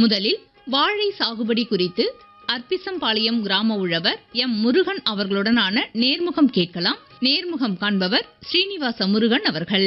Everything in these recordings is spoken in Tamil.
முதலில் வாழை சாகுபடி குறித்து அர்ப்பிசம்பாளையம் கிராம உழவர் எம் முருகன் அவர்களுடனான நேர்முகம் கேட்கலாம் நேர்முகம் காண்பவர் ஸ்ரீனிவாச முருகன் அவர்கள்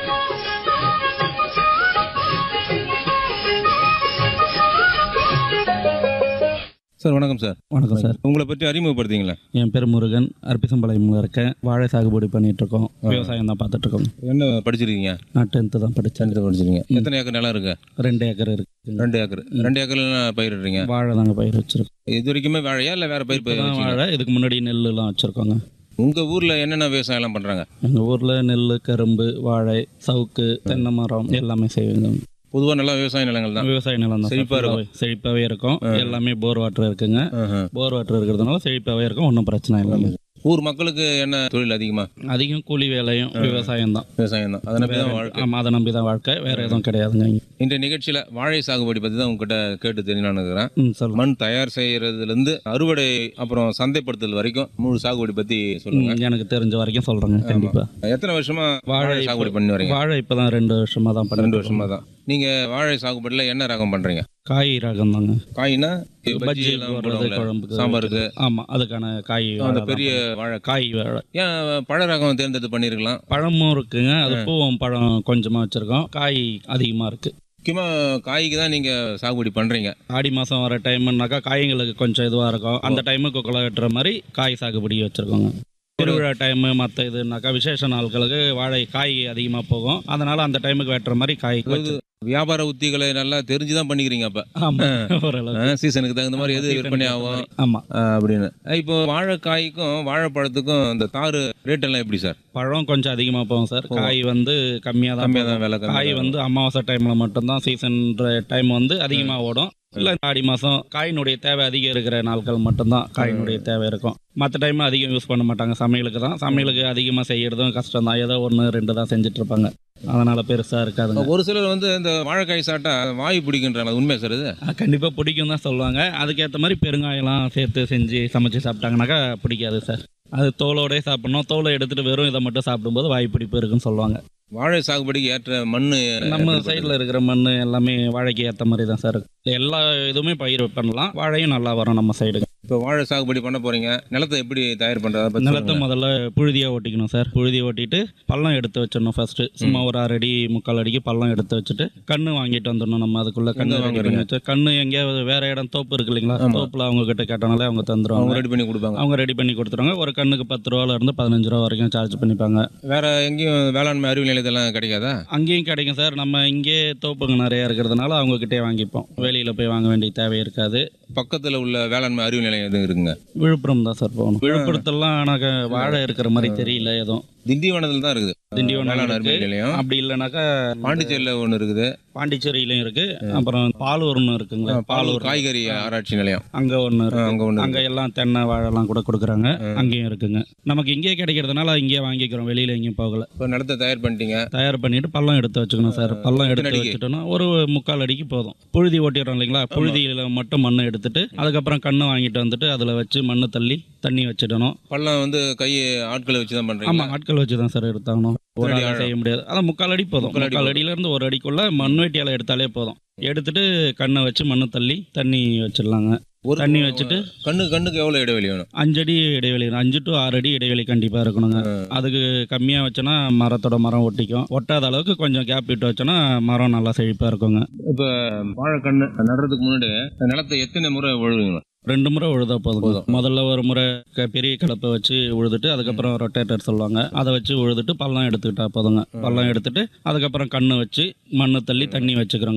சார் வணக்கம் சார் வணக்கம் சார் உங்களை பற்றி அறிமுகப்படுத்திங்களா என் பேர் முருகன் அர்ப்பிசம்பாளையம்ல இருக்கேன் வாழை சாகுபடி பண்ணிட்டு இருக்கோம் விவசாயம் தான் பார்த்துட்டு இருக்கோம் என்ன படிச்சிருக்கீங்க நான் டென்த்து தான் படித்தேன் சென்டர் படிச்சிருக்கீங்க எத்தனை ஏக்கர் நிலம் இருக்கு ரெண்டு ஏக்கர் இருக்கு ரெண்டு ஏக்கர் ரெண்டு ஏக்கர்ல பயிரிடுறீங்க வாழை தாங்க பயிர் வச்சிருக்கோம் இது வரைக்குமே வாழையா இல்லை வேற பயிர் பயிர் இப்பதான் வச்சீங்களா? வாழை இதுக்கு முன்னாடி நெல்லுலாம் வச்சுருக்கோங்க உங்க ஊர்ல என்னென்ன விவசாயம் எல்லாம் பண்றாங்க எங்கள் ஊரில் நெல் கரும்பு வாழை சவுக்கு தென்னை மரம் எல்லாமே செய்வாங்க பொதுவா நல்லா விவசாய நிலங்கள் தான் விவசாய நிலம் தான் செழிப்பா இருக்கும். செழிப்பாகவே இருக்கும் எல்லாமே போர் வாட்டர் இருக்குங்க ஆஹா. போர் வாட்டர் இருக்கிறதுனால செழிப்பாகவே இருக்கும் ஒன்றும் பிரச்சனை இல்லை ஊர் மக்களுக்கு என்ன தொழில் அதிகமா அதிகம் கூலி வேலையும் விவசாயம் தான் விவசாயம் தான் அதை நம்பி தான் வாழ்க்கை ஆமாம் அதை நம்பி தான் வாழ்க்கை வேறு எதுவும் கிடையாதுங்க இங்க. இந்த நிகழ்ச்சியில வாழை சாகுபடி பத்தி தான் உங்ககிட்ட கேட்டு தெரிஞ்சுன்னு இருக்கிறேன் ம் சொல்லுங்கள் மண் தயார் செய்யறதுல இருந்து அறுவடை அப்புறம் சந்தைப்படுத்தல் வரைக்கும் முழு சாகுபடி பத்தி சொல்லுங்க ம், எனக்கு தெரிஞ்ச வரைக்கும் சொல்கிறேங்க கண்டிப்பாக எத்தனை வருஷமா வாழை வாழை சாகுபடி பண்ணி வரீங்க வாழை இப்போ தான் ரெண்டு வருஷமாக தான் ரெண்டு பண்ணிட்டு வருஷமா தான் நீங்க வாழை சாகுபடியில என்ன ரகம் பண்றீங்க காய் ரகம் தாங்க காய்னா பஜ்ஜி பஜ்ஜி எல்லாம் போடுறது போடுவாங்கல்ல, குழம்புக்கு சாம்பாருக்கு ஆமாம் அதுக்கான காய் அந்த வாழை தான் பெரிய பண்ணுவோம். வாழை காய் வாழை ஏன் பழ ரகம் தேர்ந்தெடுத்து பண்ணிருக்கலாம் பழமும் இருக்குங்க அது பூவும் பழம் கொஞ்சமாக வச்சுருக்கோம் காய் அதிகமாக இருக்குது முக்கியமா காய்க்கு தான் நீங்க சாகுபடி பண்றீங்க ஆடி மாதம் வர டைம்னாக்கா காய்ங்களுக்கு கொஞ்சம் இதுவாக இருக்கும் அந்த டைமுக்கு குலை வெட்டுற மாதிரி காய் சாகுபடி வச்சுருக்கோங்க திருவிழா டைமு மற்ற இதுனாக்கா விசேஷ நாட்களுக்கு வாழை காய் அதிகமாக போகும் அதனால அந்த டைமுக்கு வெட்டுற மாதிரி காய் அதாவது வியாபார உத்திகளை நல்லா தெரிஞ்சு தான் பண்ணிக்கிறீங்க அப்ப ஆமாம் ஓரளவு சீசனுக்கு தகுந்த மாதிரி எது விற்பனை ஆகும் ஆமாம் ஆ, அப்படின்னு இப்போ வாழைக்காய்க்கும் வாழைப்பழத்துக்கும் இந்த தாறு ரேட் எல்லாம் எப்படி சார் பழம் கொஞ்சம் அதிகமாக போகும் சார் காய் வந்து கம்மியாக தான் கம்மியா போகும். தான் விலை கம்மி காய் வந்து அமாவாசை டைம்ல மட்டும்தான் சீசன்ற டைம் வந்து அதிகமாக ஓடும் இல்லை ஆடி மாதம் காயினுடைய தேவை அதிகம் இருக்கிற நாட்கள் மட்டும்தான் காயினுடைய தேவை இருக்கும் மற்ற டைம் அதிகம் யூஸ் பண்ண மாட்டாங்க சமையலுக்கு தான் சமையலுக்கு அதிகமாக செய்யறதும் கஷ்டம் தான் ஏதோ ஒன்று ரெண்டு தான் செஞ்சுட்டு இருப்பாங்க அதனால பெருசாக இருக்காதுங்க ஒரு சிலர் வந்து இந்த வாழைக்காய் சாப்பிட்டா வாய் பிடிக்குன்றாங்க அது உண்மையா சார் இது கண்டிப்பாக பிடிக்கும் தான் சொல்லுவாங்க அதுக்கேற்ற மாதிரி பெருங்காயம்லாம் சேர்த்து செஞ்சு சமைச்சு சாப்பிட்டாங்கனாக்கா பிடிக்காது சார் அது தோலோடே சாப்பிடணும் தோலை எடுத்துட்டு வெறும் இதை மட்டும் சாப்பிடும்போது வாய் பிடிப்பு இருக்குன்னு சொல்லுவாங்க வாழை சாகுபடிக்கு ஏற்ற மண்ணு நம்ம எப்படிப்பட்டது? சைடில் இருக்கிற மண் எல்லாமே வாழைக்கு ஏற்ற மாதிரி தான் சார் இருக்கு எல்லா இதுவுமே பயிர் பண்ணலாம் வாழையும் நல்லா வரும் நம்ம சைடு இப்போ வாழை சாகுபடி பண்ண போறீங்க நிலத்தை எப்படி தயார் பண்றது அதை பத்தி நிலத்தை சொல்லுங்க. முதல்ல புழுதியாக ஓட்டிக்கணும் சார் புழுதி ஓட்டிட்டு பள்ளம் எடுத்து வச்சிடணும் ஃபர்ஸ்ட் சும்மா ஒரு அரை அடி முக்கால் அடிக்கு பள்ளம் எடுத்து வச்சுட்டு கண்ணு வாங்கிட்டு வந்துடணும் நம்ம அதுக்குள்ள கண்ணு எங்க ரெடி பண்ணி வாங்குறீங்க? வச்சு கண்ணு எங்கேயாவது வேற இடம் தோப்பு இருக்கு இல்லைங்களா ஆமா. தோப்புல அவங்க கிட்ட கேட்டனாலே அவங்க அவங்க தந்துருவாங்க ரெடி பண்ணி கொடுப்பாங்க அவங்க ரெடி பண்ணி கொடுத்துருவாங்க ஒரு கண்ணுக்கு பத்து ரூபால இருந்து பதினஞ்சு ரூபா வரைக்கும் சார்ஜ் பண்ணிப்பாங்க வேற எங்கேயும் வேளாண்மை அறிவு நிலையத்தெல்லாம் கிடைக்காதா அங்கேயும் கிடைக்கும் சார் நம்ம இங்கே தோப்புங்க நிறைய இருக்கிறதுனால அவங்க கிட்டே வாங்கிப்போம் வெளியில போய் வாங்க வேண்டிய தேவை இருக்காது பக்கத்துல உள்ள வேளாண்மை அறிவு நிலையம் எதுவும் இருக்குங்க விழுப்புரம் தான் சார் போகணும் விழுப்புரத்துலாம் எனக்கு வாழை இருக்கிற மாதிரி தெரியல எதுவும் திண்டிவனத்தில் தான் இருக்குது திண்டிவனம் வேளாண் இருக்கு. அறிவு நிலையம் அப்படி இல்லைனாக்கா பாண்டிச்சேரியில் ஒன்று இருக்குது பாண்டிச்சேரியிலும் இருக்கு அப்புறம் பாலூர்னு இருக்குங்களா பாலூர் பாலூர் காய்கறி ஆராய்ச்சி நிலையம் அங்க ஒன்று இருக்கு அங்கே ஒன்று அங்க எல்லாம் தென்னை வாழைலாம் கூட கொடுக்குறாங்க அங்கேயும் இருக்குங்க நமக்கு இங்கேயே கிடைக்கிறதுனால இங்கேயே வாங்கிக்கிறோம் வெளியில எங்கேயும் போகல இப்போ நிலத்தை தயார் பண்ணிட்டீங்க தயார் பண்ணிட்டு பள்ளம் எடுத்து வச்சுக்கணும் சார் பள்ளம் எடுத்து அடிக்கு? வச்சுட்டோம்னா ஒரு முக்கால் அடிக்கு போதும் புழுதி ஓட்டிடுறோம் இல்லைங்களா புழுதியில மட்டும் மண்ணை எடுத்துட்டு அதுக்கப்புறம் கண்ணு வாங்கிட்டு வந்துட்டு அதுல வச்சு மண்ணு தள்ளி தண்ணி வச்சிடணும் பள்ளம் வந்து கை ஆட்களை வச்சு தான் ஆமா பண்ணுறீங்க ஆட்கள் வச்சு தான் சார் எடுத்தாகணும் ஒரு அடி ஆள் ஆழம். செய்ய முடியாது அதான் முக்கால் அடி போதும் முக்கால் அடி முக்கால் அடியில இருந்து ஒரு அடிக்குள்ள மண்வெட்டியால எடுத்தாலே போதும் எடுத்துட்டு கண்ணை வச்சு மண்ணு தள்ளி தண்ணி வச்சிடலாங்க ஒரு தண்ணி வச்சுட்டு கண்ணு கண்ணுக்கு எவ்வளோ இடைவெளி வேணும் அஞ்சு அடி இடைவெளி அஞ்சு டு ஆறு அடி இடைவெளி கண்டிப்பா இருக்கணுங்க அதுக்கு கம்மியா வச்சோன்னா மரத்தோட மரம் ஒட்டிக்கும் ஒட்டாத அளவுக்கு கொஞ்சம் கேப் விட்டு வச்சோன்னா மரம் நல்லா செழிப்பா இருக்குங்க இப்போ வாழைக்கண்ணு நடுறதுக்கு முன்னாடி நிலத்தை எத்தனை முறை உழுவீங்க ரெண்டு முறை உழுதா போதும் போதும். முதல்ல ஒரு முறை க- பெரிய கலப்பை வச்சு உழுதுட்டு அதுக்கப்புறம் ரொட்டேட்டர் சொல்லுவாங்க அதை வச்சு உழுதுட்டு பள்ளம் எடுத்துக்கிட்டா போதுங்க பள்ளம் எடுத்துட்டு அதுக்கப்புறம் கண்ணு வச்சு மண்ணு தள்ளி தண்ணி வச்சுக்கிறோங்க